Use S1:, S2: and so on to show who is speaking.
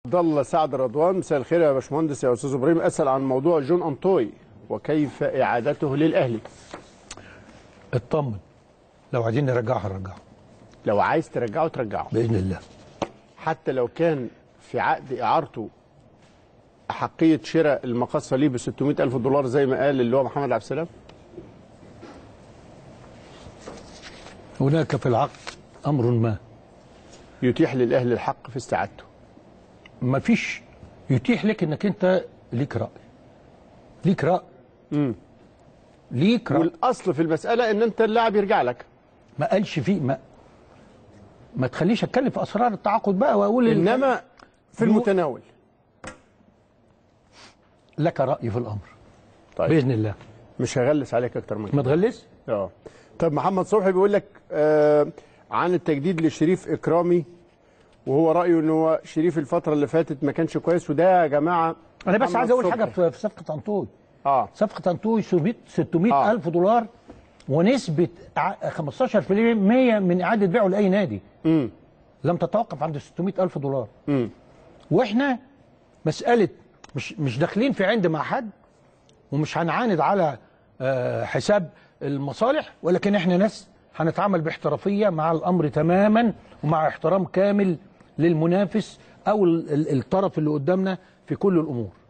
S1: عبد الله سعد رضوان مساء الخير يا باشمهندس يا استاذ ابراهيم اسال عن موضوع جون انطوي وكيف اعادته للاهلي
S2: اطمن لو عايزين نرجعها نرجعها
S1: لو عايز ترجعه ترجعه
S2: باذن الله
S1: حتى لو كان في عقد اعارته احقيه شراء المقصه ليه ب 600 الف دولار زي ما قال اللي هو محمد عبد السلام
S2: هناك في العقد امر ما
S1: يتيح للاهلي الحق في استعادته
S2: ما فيش يتيح لك انك انت ليك راي ليك راي
S1: امم
S2: ليك راي
S1: والاصل في المساله ان انت اللاعب يرجع لك
S2: ما قالش فيه ما ما تخليش اتكلم في اسرار التعاقد بقى واقول ال-
S1: انما في
S2: يو-
S1: المتناول
S2: لك راي في الامر
S1: طيب
S2: باذن الله
S1: مش هغلس عليك اكتر من كده
S2: ما تغلس
S1: اه طب محمد صبحي بيقول لك آه عن التجديد لشريف اكرامي وهو رايه ان هو شريف الفتره اللي فاتت ما كانش كويس وده يا جماعه
S2: انا بس
S1: محمد
S2: عايز اقول
S1: صبحي.
S2: حاجه في في صفقه انطوي
S1: اه
S2: صفقه انطوي 600 600
S1: آه.
S2: الف دولار ونسبه ع- 15% من اعاده بيعه لاي نادي
S1: امم
S2: لم تتوقف عند 600 الف دولار
S1: امم
S2: واحنا مساله مش مش داخلين في عند مع حد ومش هنعاند على آه، حساب المصالح ولكن احنا ناس هنتعامل باحترافيه مع الامر تماما ومع احترام كامل للمنافس او ال- ال- الطرف اللي قدامنا في كل الامور